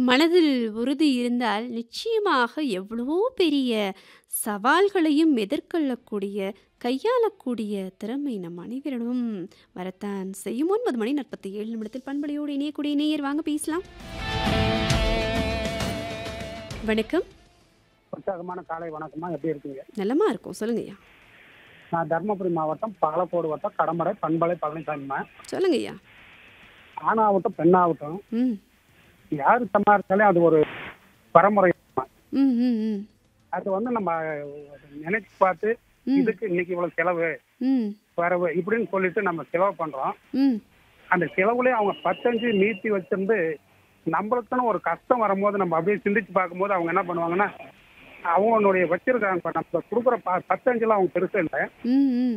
மனதில் உறுதி இருந்தால் நிச்சயமாக எவ்வளவோ பெரிய சவால்களையும் எதிர்கொள்ளக்கூடிய, கையாளக்கூடிய திறமை நம் அனைவரிடமும் வரத்தான் செய்யும். 9 மணி 47 நிமிடத்தில் பண்பலையோடு இணையக்கூடிய நேயர் வாங்க பேசலாம். வணக்கம். உற்சாகமான காலை வணக்கம்மா எப்படி இருக்கீங்க நலமா இருக்கும். சொல்லுங்கய்யா. நான் தருமபுரி மாவட்டம் பாலக்கோடு வட்டம் கடமடை பண்பலை பழனிசாமிம்மா சொல்லுங்கய்யா. ஆணாகட்டும் பெண்ணாகட்டும் ம். யாரு சம்பாதிச்சாலே அது ஒரு பரம்பரை ம், ம், ம். அது வந்து நம்ம நினைச்சு பார்த்து ம். இதுக்கு இன்னைக்கு இவ்வளவு செலவு ம். வரவு இப்படின்னு சொல்லிட்டு நம்ம செலவு பண்றோம் ம். அந்த செலவுலயே அவங்க பத்தஞ்சு மீத்தி வச்சிருந்து நம்மளுக்குன்னு ஒரு கஷ்டம் வரும்போது நம்ம அப்படியே சிந்திச்சு பார்க்கும்போது அவங்க என்ன பண்ணுவாங்கன்னா அவங்களுடைய வச்சிருக்காங்க இப்ப நம்ம கொடுக்குற ப- பத்தஞ்சுல அவங்க பெருசு இல்லை ம், ம்.